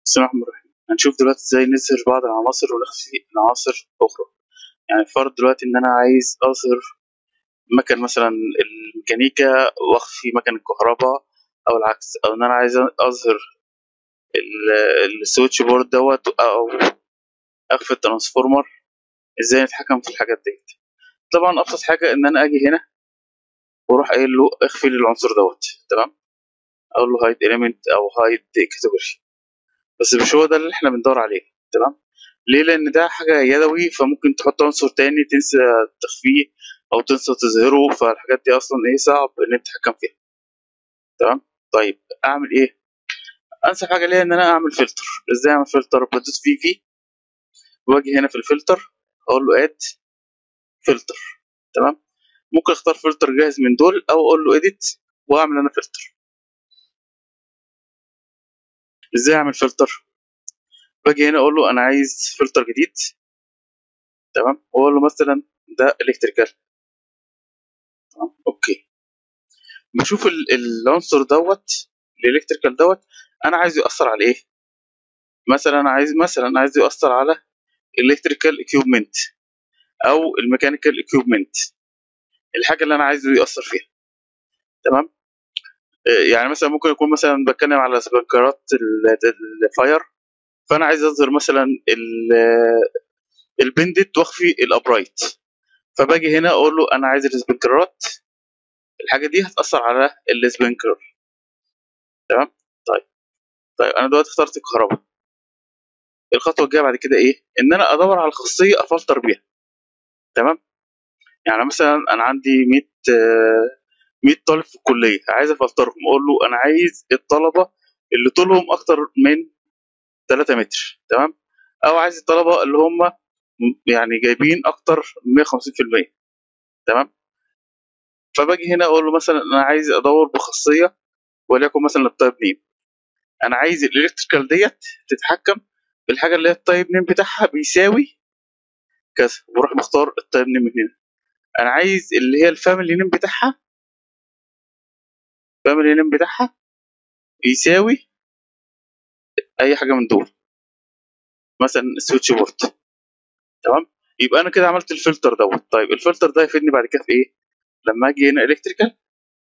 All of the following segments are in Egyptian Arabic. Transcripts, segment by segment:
بسم الله الرحمن الرحيم هنشوف دلوقتي ازاي نظهر بعض العناصر ونخفي عناصر اخرى يعني فرض دلوقتي ان انا عايز اظهر مكن مثلا الميكانيكا واخفي مكن الكهرباء او العكس او ان انا عايز اظهر ال- السويتش بورد دوت او اخفي الترانسفورمر ازاي نتحكم في الحاجات ديت طبعا ابسط حاجه ان انا اجي هنا واروح قايل له اخفي لي العنصر دوت تمام اقول له هايد اليمنت او هايد كاتيجوري بس مش هو ده اللي احنا بندور عليه تمام ليه لان ده حاجه يدوي فممكن تحط عنصر تاني تنسى تخفيه او تنسى تظهره فالحاجات دي اصلا ايه صعب ان انت تتحكم فيها تمام طيب اعمل ايه انسب حاجه ليا ان انا اعمل فلتر ازاي اعمل فلتر بدوس في في واجي هنا في الفلتر اقول له اد فلتر تمام ممكن اختار فلتر جاهز من دول او اقول له اديت واعمل انا فلتر ازاي اعمل فلتر باجي هنا اقول له انا عايز فلتر جديد تمام واقول له مثلا ده الكتريكال تمام اوكي بشوف ال- العنصر دوت الالكتريكال دوت انا عايز يؤثر على ايه مثلا انا عايز مثلا عايز يؤثر على الكتريكال اكيوبمنت او الميكانيكال اكيوبمنت الحاجه اللي انا عايزه يؤثر فيها تمام آه، يعني مثلا ممكن يكون مثلا بتكلم على سبنكرات ال- الفاير فانا عايز اظهر مثلا ال- البندت واخفي الابرايت فباجي هنا اقول له انا عايز السبنكرات الحاجه دي هتاثر على السبنكر تمام طيب طيب انا دلوقتي اخترت الكهرباء الخطوه الجايه بعد كده ايه ان انا ادور على خاصيه افلتر بيها تمام يعني مثلا انا عندي 100 آه، 100 طالب في الكليه عايز افلترهم اقول له انا عايز الطلبه اللي طولهم اكتر من 3 متر تمام او عايز الطلبه اللي هم م- يعني جايبين اكتر من 150% تمام فباجي هنا اقول له مثلا انا عايز ادور بخاصيه وليكن مثلا التايب نيم انا عايز الالكتريكال ديت تتحكم بالحاجه اللي هي التايب نيم بتاعها بيساوي كذا واروح مختار التايب نيم من هنا انا عايز اللي هي الفاميلي نيم بتاعها الفاميلي نيم بتاعها يساوي اي حاجه من دول مثلا السويتش بورت تمام يبقى انا كده عملت الفلتر دوت طيب الفلتر ده يفيدني بعد كده في ايه لما اجي هنا الكتريكال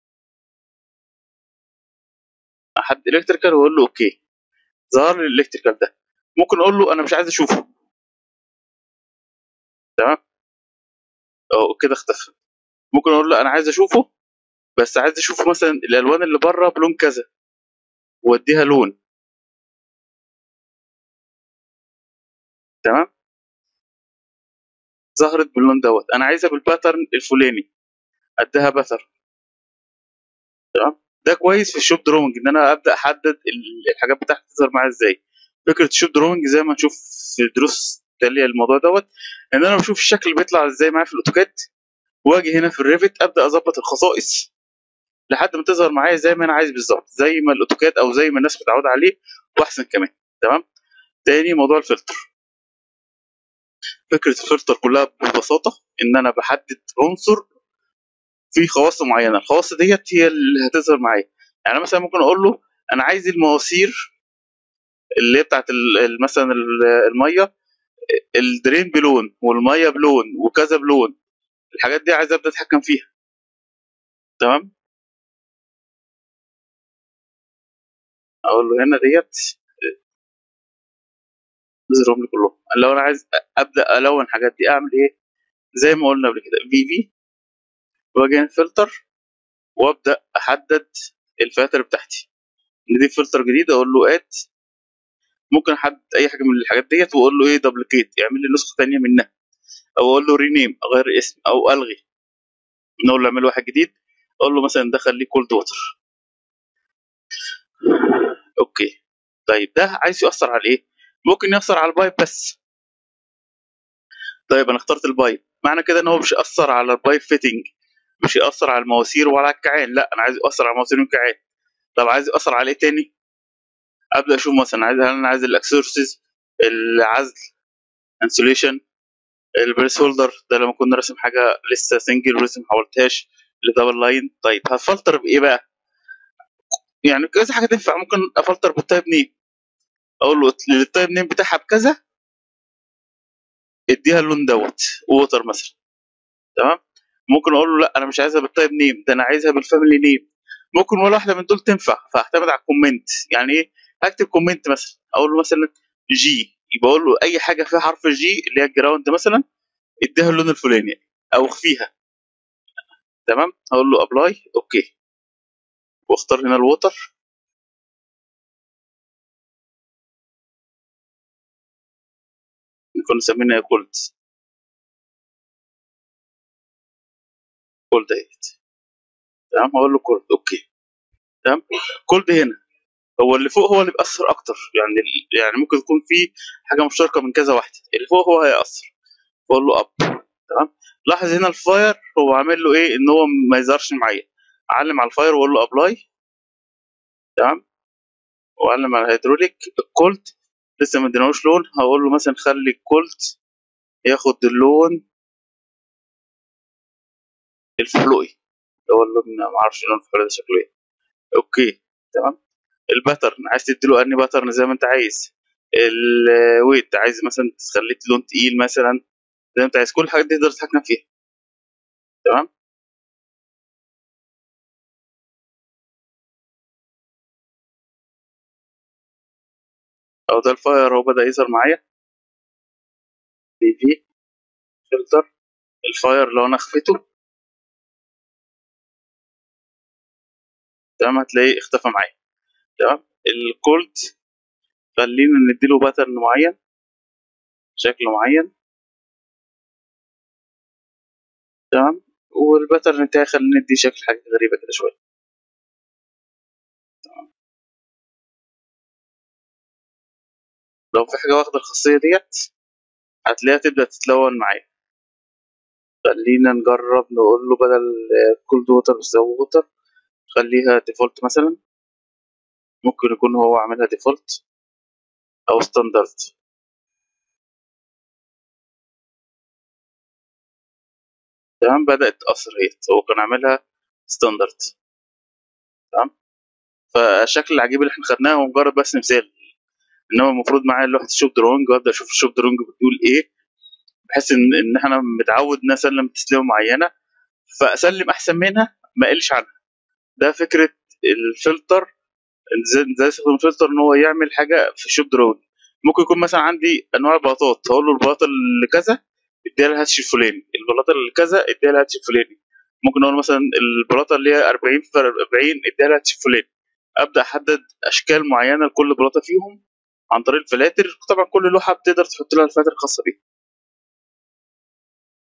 احد الكتريكال واقول له اوكي ظهر لي الالكتريكال ده ممكن اقول له انا مش عايز اشوفه تمام اهو كده اختفى ممكن اقول له انا عايز اشوفه بس عايز اشوف مثلا الالوان اللي بره بلون كذا واديها لون تمام ظهرت باللون دوت انا عايزها بالباترن الفلاني اديها باترن تمام ده كويس في الشوب دروينج ان انا ابدا احدد ال- الحاجات بتاعتي تظهر معايا ازاي فكره الشوب دروينج زي ما نشوف في دروس تالية الموضوع دوت ان انا بشوف الشكل اللي بيطلع ازاي معايا في الاوتوكاد واجي هنا في الريفت ابدا اظبط الخصائص لحد ما تظهر معايا زي ما انا عايز بالظبط زي ما الاوتوكاد او زي ما الناس متعوده عليه واحسن كمان تمام تاني موضوع الفلتر فكره الفلتر كلها ببساطه ان انا بحدد عنصر فيه خواص معينه الخواص ديت هي اللي هتظهر معايا يعني مثلا ممكن اقول له انا عايز المواسير اللي هي بتاعت ال- ال- مثلا ال- الميه الدرين بلون والميه بلون وكذا بلون الحاجات دي عايز ابدا اتحكم فيها تمام اقول له هنا ديت اظهرهم لي كلهم لو انا عايز ابدا الون الحاجات دي اعمل ايه زي ما قلنا قبل كده في في واجي هنا فلتر وابدا احدد الفلاتر بتاعتي ان دي فلتر جديد اقول له اد ممكن احدد اي حاجه من الحاجات ديت واقول له ايه دبليكيت يعمل لي نسخه ثانيه منها او اقول له رينيم اغير اسم او الغي نقول له اعمل واحد جديد اقول له مثلا دخل لي كولد ووتر اوكي طيب ده عايز ياثر على ايه ممكن ياثر على البايب بس طيب انا اخترت البايب معنى كده ان هو مش ياثر على البايب فيتنج مش ياثر على المواسير ولا على الكعان لا انا عايز ياثر على المواسير والكعان طب عايز ياثر على ايه تاني ابدا اشوف مثلا عايز هل انا عايز الاكسورسز العزل انسوليشن البريس هولدر ده لما كنا راسم حاجه لسه سنجل ولسه ما حولتهاش لدبل لاين طيب هفلتر بايه بقى يعني كذا حاجه تنفع ممكن افلتر بالتايب نيم اقول له التايب نيم بتاعها بكذا اديها اللون دوت ووتر مثلا تمام ممكن اقول له لا انا مش عايزها بالتايب نيم ده انا عايزها بالفاميلي نيم ممكن ولا واحده من دول تنفع فاعتمد على الكومنت يعني ايه هكتب كومنت مثلا اقول له مثلا جي يبقى اقول له اي حاجه فيها حرف جي اللي هي الجراوند مثلا اديها اللون الفلاني او اخفيها تمام هقول له ابلاي اوكي واختار هنا الوتر نكون سمينا كولد كولد اهيت تمام هقول له كولد اوكي تمام كولد هنا هو اللي فوق هو اللي بيأثر اكتر يعني يعني ممكن تكون في حاجه مشتركه من كذا واحده اللي فوق هو هيأثر بقول له اب تمام لاحظ هنا الفاير هو عامل له ايه ان هو ما يظهرش معايا اعلم على الفاير واقول له ابلاي تمام واعلم على الهيدروليك الكولت لسه ما اديناهوش لون هقول له مثلا خلي الكولت ياخد اللون الفحلوقي اللي هو اللون ما اعرفش اللون الفحلوقي ده شكله ايه اوكي تمام الباترن عايز تديله اني باترن زي ما انت عايز الويت عايز مثلا تخليه لون تقيل مثلا زي ما انت عايز كل الحاجات دي تقدر تتحكم فيها تمام او ده الفاير هو بدا يظهر معايا بي في فلتر الفاير لو انا اخفيته تمام هتلاقيه اختفى معايا تمام الكولد خلينا نديله باترن معين شكل معين تمام والباترن بتاعي خلينا ندي شكل حاجة غريبة كده شوية تمام لو في حاجة واخدة الخاصية ديت هتلاقيها تبدأ تتلون معايا خلينا نجرب نقول له بدل كولد ووتر بتساوي ووتر خليها ديفولت مثلا ممكن يكون هو عاملها ديفولت او ستاندرد تمام بدأت تأثر هي هو كان عاملها ستاندرد تمام فالشكل العجيب اللي احنا خدناه هو مجرد بس مثال انما المفروض معايا لوحه الشوب درونج وابدا اشوف الشوب درونج بتقول ايه بحيث ان ان احنا متعود ان اسلم تسليمه معينه فاسلم احسن منها ما اقلش عنها ده فكره الفلتر ازاي استخدم الفلتر ان هو يعمل حاجه في الشوب درونج ممكن يكون مثلا عندي انواع البلاطات هقول له البلاطه اللي كذا اديها الهاتش الفلاني البلاطه اللي كذا اديها الهاتش الفلاني ممكن اقول مثلا البلاطه اللي هي 40 في 40 اديها الهاتش الفلاني ابدا احدد اشكال معينه لكل بلاطه فيهم عن طريق الفلاتر طبعا كل لوحه بتقدر تحط لها الفلاتر الخاصه بيها